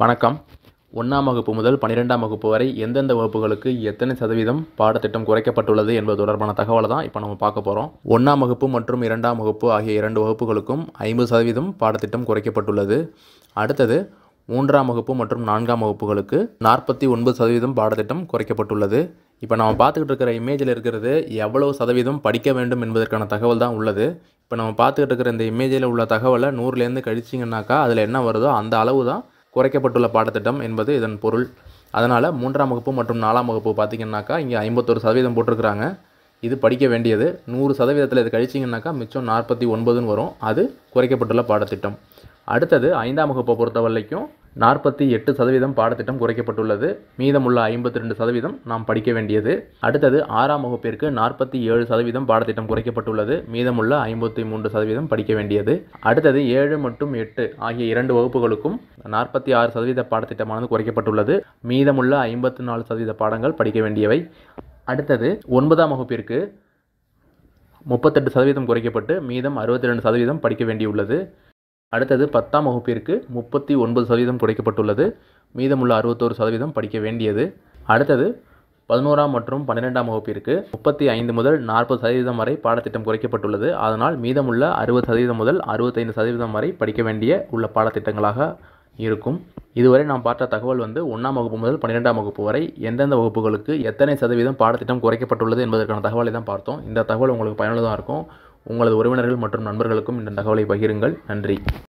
வணக்கம் ஒன்றாம் வகுப்பு முதல் பன்னிரெண்டாம் வகுப்பு வரை எந்தெந்த வகுப்புகளுக்கு எத்தனை சதவீதம் பாடத்திட்டம் குறைக்கப்பட்டுள்ளது என்பது தொடர்பான தகவலை தான் இப்போ நம்ம பார்க்க போகிறோம் ஒன்றாம் வகுப்பு மற்றும் இரண்டாம் வகுப்பு ஆகிய இரண்டு வகுப்புகளுக்கும் ஐம்பது சதவீதம் பாடத்திட்டம் குறைக்கப்பட்டுள்ளது அடுத்தது மூன்றாம் வகுப்பு மற்றும் நான்காம் வகுப்புகளுக்கு நாற்பத்தி ஒன்பது சதவீதம் பாடத்திட்டம் குறைக்கப்பட்டுள்ளது இப்போ நம்ம பார்த்துக்கிட்டு இருக்கிற இமேஜில் இருக்கிறது எவ்வளவு சதவீதம் படிக்க வேண்டும் என்பதற்கான தகவல் தான் உள்ளது இப்போ நம்ம பார்த்துக்கிட்டு இருக்கிற இந்த இமேஜில் உள்ள தகவலை நூறுலேருந்து கழிச்சிங்கனாக்கா அதில் என்ன வருதோ அந்த அளவு தான் குறைக்கப்பட்டுள்ள பாடத்திட்டம் என்பது இதன் பொருள் அதனால் மூன்றாம் வகுப்பு மற்றும் நாலாம் வகுப்பு பார்த்திங்கன்னாக்கா இங்கே ஐம்பத்தொரு சதவீதம் போட்டிருக்கிறாங்க இது படிக்க வேண்டியது நூறு சதவீதத்தில் இது கழிச்சிங்கனாக்கா மிச்சம் நாற்பத்தி ஒன்பதுன்னு வரும் அது குறைக்கப்பட்டுள்ள பாடத்திட்டம் அடுத்தது ஐந்தாம் வகுப்பை பொறுத்த வரைக்கும் நாற்பத்தி எட்டு சதவீதம் பாடத்திட்டம் குறைக்கப்பட்டுள்ளது மீதமுள்ள ஐம்பத்தி ரெண்டு சதவீதம் நாம் படிக்க வேண்டியது அடுத்தது ஆறாம் வகுப்பிற்கு நாற்பத்தி ஏழு சதவீதம் பாடத்திட்டம் குறைக்கப்பட்டுள்ளது மீதமுள்ள ஐம்பத்தி மூன்று சதவீதம் படிக்க வேண்டியது அடுத்தது ஏழு மற்றும் எட்டு ஆகிய இரண்டு வகுப்புகளுக்கும் நாற்பத்தி ஆறு சதவீத பாடத்திட்டமானது குறைக்கப்பட்டுள்ளது மீதமுள்ள ஐம்பத்தி நாலு சதவீத பாடங்கள் படிக்க வேண்டியவை அடுத்தது ஒன்பதாம் வகுப்பிற்கு முப்பத்தெட்டு சதவீதம் குறைக்கப்பட்டு மீதம் அறுபத்தி ரெண்டு சதவீதம் படிக்க வேண்டியுள்ளது அடுத்தது பத்தாம் வகுப்பிற்கு முப்பத்தி ஒன்பது சதவீதம் குறைக்கப்பட்டுள்ளது மீதமுள்ள அறுபத்தோரு சதவீதம் படிக்க வேண்டியது அடுத்தது பதினோராம் மற்றும் பன்னிரெண்டாம் வகுப்பிற்கு முப்பத்தி ஐந்து முதல் நாற்பது சதவீதம் வரை பாடத்திட்டம் குறைக்கப்பட்டுள்ளது அதனால் மீதமுள்ள அறுபது சதவீதம் முதல் அறுபத்தைந்து சதவீதம் வரை படிக்க வேண்டிய உள்ள பாடத்திட்டங்களாக இருக்கும் இதுவரை நாம் பார்த்த தகவல் வந்து ஒன்றாம் வகுப்பு முதல் பன்னிரெண்டாம் வகுப்பு வரை எந்தெந்த வகுப்புகளுக்கு எத்தனை சதவீதம் பாடத்திட்டம் குறைக்கப்பட்டுள்ளது என்பதற்கான தகவலை தான் பார்த்தோம் இந்த தகவல் உங்களுக்கு பயனுள்ளதாக இருக்கும் உங்களது உறவினர்கள் மற்றும் நண்பர்களுக்கும் இந்த தகவலை பகிருங்கள் நன்றி